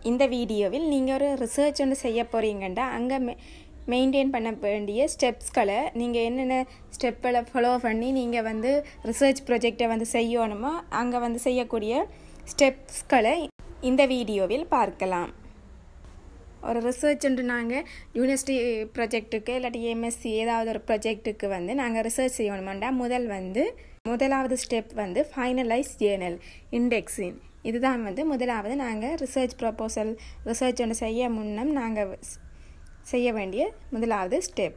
இந்த வீடியோவில் நீங்கள் ஒரு ரிசர்ச் ஒன்று செய்ய போகிறீங்கன்னா அங்கே மெ மெயின்டைன் பண்ண வேண்டிய ஸ்டெப்ஸ்களை நீங்கள் என்னென்ன ஸ்டெப்களை ஃபாலோ பண்ணி நீங்கள் வந்து ரிசர்ச் ப்ரொஜெக்டை வந்து செய்யணுமோ அங்கே வந்து செய்யக்கூடிய ஸ்டெப்ஸ்களை இந்த வீடியோவில் பார்க்கலாம் ஒரு ரிசர்ச் ஒன்று நாங்கள் யூனிவர்சிட்டி ப்ராஜெக்ட்டுக்கு இல்லாட்டி எம்எஸ்சி ஏதாவது ஒரு ப்ராஜெக்ட்டுக்கு வந்து நாங்கள் ரிசர்ச் செய்யணுமாண்டா முதல் வந்து முதலாவது ஸ்டெப் வந்து ஃபைனலைஸ் ஜேர்னல் இண்டெக்ஸிங் இதுதான் வந்து முதலாவது நாங்கள் ரிசர்ச் ப்ரப்போசல் ரிசர்ச் ஒன்று செய்ய முன்னம் நாங்கள் செய்ய வேண்டிய முதலாவது ஸ்டெப்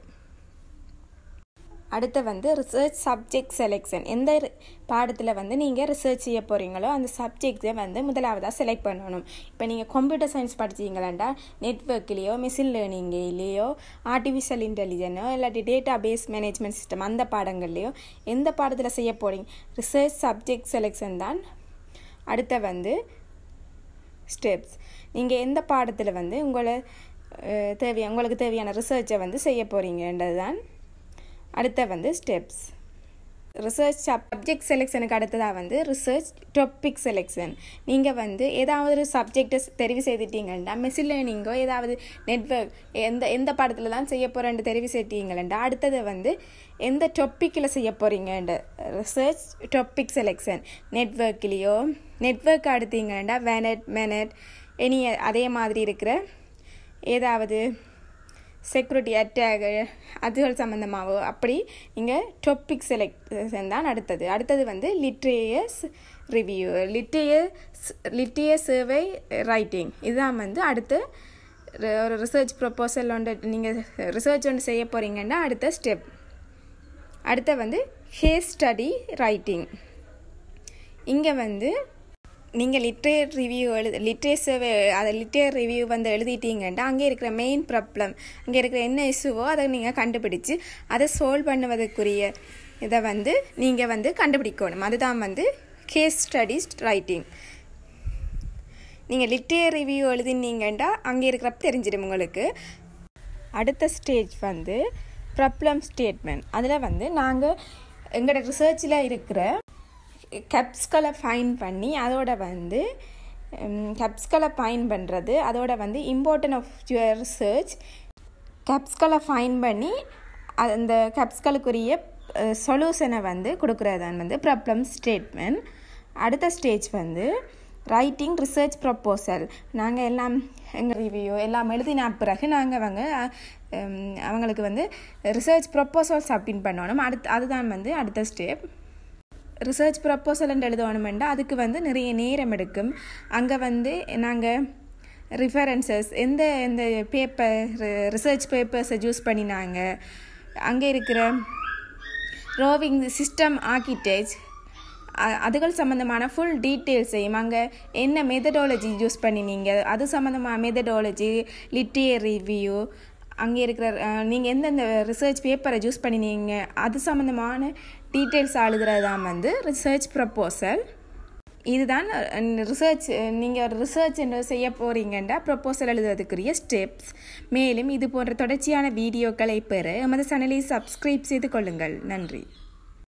அடுத்து வந்து ரிசர்ச் சப்ஜெக்ட் செலெக்ஷன் எந்த பாடத்தில் வந்து நீங்கள் ரிசர்ச் செய்ய போகிறீங்களோ அந்த சப்ஜெக்டை வந்து முதலாவதாக செலக்ட் பண்ணணும் இப்போ நீங்கள் கம்ப்யூட்டர் சயின்ஸ் படிச்சீங்களாண்டா நெட்ஒர்க்லேயோ மிஷின் லேர்னிங்லேயோ ஆர்டிஃபிஷியல் இன்டெலிஜென்ஸோ இல்லாட்டி டேட்டா பேஸ் மேனேஜ்மெண்ட் சிஸ்டம் அந்த பாடங்கள்லேயோ எந்த பாடத்தில் செய்ய போகிறீங்க ரிசர்ச் சப்ஜெக்ட் செலெக்ஷன் தான் அடுத்த வந்து ஸ்டெப்ஸ் நீங்கள் எந்த பாடத்தில் வந்து உங்களை தேவையான உங்களுக்கு தேவையான ரிசர்ச்சை வந்து செய்ய போகிறீங்கன்றது தான் அடுத்த வந்து ஸ்டெப்ஸ் ரிசர்ச் சப்ஜெக்ட் செலெக்ஷனுக்கு அடுத்ததாக வந்து ரிசர்ச் டாபிக் செலெக்ஷன் நீங்கள் வந்து ஏதாவது ஒரு சப்ஜெக்டை தெரிவு செய்துட்டீங்கன்னா மெஷின் லேர்னிங்கோ ஏதாவது நெட்ஒர்க் எந்த எந்த பாடத்தில் தான் செய்ய போகிறேன்ட்டு தெரிவு செய்தீங்களா அடுத்தது வந்து எந்த டாப்பிக்கில் செய்ய போகிறீங்கன்ற ரிசர்ச் டாபிக் செலெக்ஷன் நெட்ஒர்க்லேயோ நெட்ஒர்க் அடுத்தீங்கன்னா வேனட் மெனட் இனி அதே மாதிரி இருக்கிற ஏதாவது செக்யூரிட்டி அட்டாக் அதுகள் சம்மந்தமாகவோ அப்படி நீங்கள் டாபிக் செலக்ஷன் தான் அடுத்தது அடுத்தது வந்து literature review literature literature survey writing இதுதான் வந்து அடுத்து ஒரு ரிசர்ச் ப்ரொப்போசல் ஒன்று நீங்கள் ரிசர்ச் ஒன்று செய்ய போகிறீங்கன்னா அடுத்த ஸ்டெப் அடுத்த வந்து ஹேஸ் ஸ்டடி ரைட்டிங் இங்கே வந்து நீங்கள் லிட்ரேர் ரிவ்யூ எழுது லிட்ரேச்சர் அதை லிட்ரேர் ரிவ்யூ வந்து எழுதிட்டீங்கன்னா அங்கே இருக்கிற மெயின் ப்ராப்ளம் அங்கே இருக்கிற என்ன இஷ்யூவோ அதை நீங்கள் கண்டுபிடிச்சு அதை சால்வ் பண்ணுவதற்குரிய இதை வந்து நீங்கள் வந்து கண்டுபிடிக்கணும் அதுதான் வந்து கேஸ் ஸ்டடிஸ் ரைட்டிங் நீங்கள் லிட்ரேர் ரிவ்யூ எழுதினீங்கன்னா அங்கே இருக்கிறப்ப தெரிஞ்சிடும் உங்களுக்கு அடுத்த ஸ்டேஜ் வந்து ப்ராப்ளம் ஸ்டேட்மெண்ட் அதில் வந்து நாங்கள் எங்களோட ரிசர்ச்சில் இருக்கிற கப்ஸ்களை ஃபைன் பண்ணி அதோட வந்து கப்ஸ்களை ஃபைன் பண்ணுறது அதோட வந்து இம்பார்ட்டன் ஆஃப் யுவர் ரிசர்ச் கப்ஸ்களை ஃபைன் பண்ணி அந்த கப்ஸ்களுக்குரிய சொல்யூஷனை வந்து கொடுக்குறதான் வந்து ப்ராப்ளம் ஸ்டேட்மெண்ட் அடுத்த ஸ்டேஜ் வந்து ரைட்டிங் ரிசர்ச் ப்ரப்போசல் நாங்கள் எல்லாம் எங்கள் ரிவ்யூ எல்லாம் எழுதின பிறகு நாங்கள் அவங்க அவங்களுக்கு வந்து ரிசர்ச் ப்ரப்போசல் சப்மிட் பண்ணணும் அடுத்து அதுதான் வந்து அடுத்த ஸ்டெப் ரிசர்ச் ப்ரப்போசல் எழுதணுமெண்டா அதுக்கு வந்து நிறைய நேரம் எடுக்கும் அங்கே வந்து நாங்கள் ரிஃபரன்சஸ் எந்த எந்த பேப்பர் ரிசர்ச் பேப்பர்ஸை யூஸ் பண்ணினாங்க அங்கே இருக்கிற ரோவிங் சிஸ்டம் ஆர்கிடெக்ட் அதுகள் சம்மந்தமான ஃபுல் டீட்டெயில்ஸையும் அங்கே என்ன மெத்தடாலஜி யூஸ் பண்ணினீங்க அது சம்மந்தமான மெத்தடாலஜி லிட்ரேர் ரிவ்யூ அங்கே இருக்கிற நீங்கள் எந்தெந்த ரிசர்ச் பேப்பரை யூஸ் பண்ணினீங்க அது சம்மந்தமான டீட்டெயில்ஸ் எழுதுறது தான் வந்து ரிசர்ச் ப்ரப்போசல் இதுதான் ரிசர்ச் நீங்கள் ஒரு ரிசர்ச் என்று செய்ய போகிறீங்கன்னா ப்ரப்போசல் எழுதுறதுக்குரிய ஸ்டெப்ஸ் மேலும் இது போன்ற தொடர்ச்சியான வீடியோக்களை பெற எமது சேனலை சப்ஸ்கிரைப் செய்து கொள்ளுங்கள் நன்றி